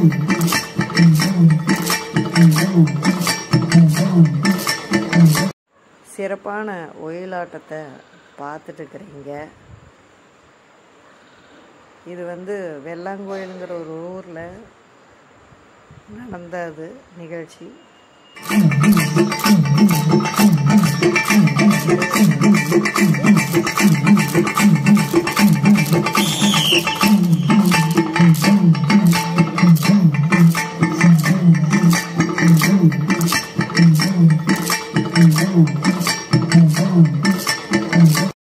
சிறப்பான ஒயிலாட்டத்தை பார்த்துட்டு இருக்கிறீங்க இது வந்து வெள்ளாங்கோயிலுங்கிற ஒரு ஊரில் நடந்தது நிகழ்ச்சி Thank you.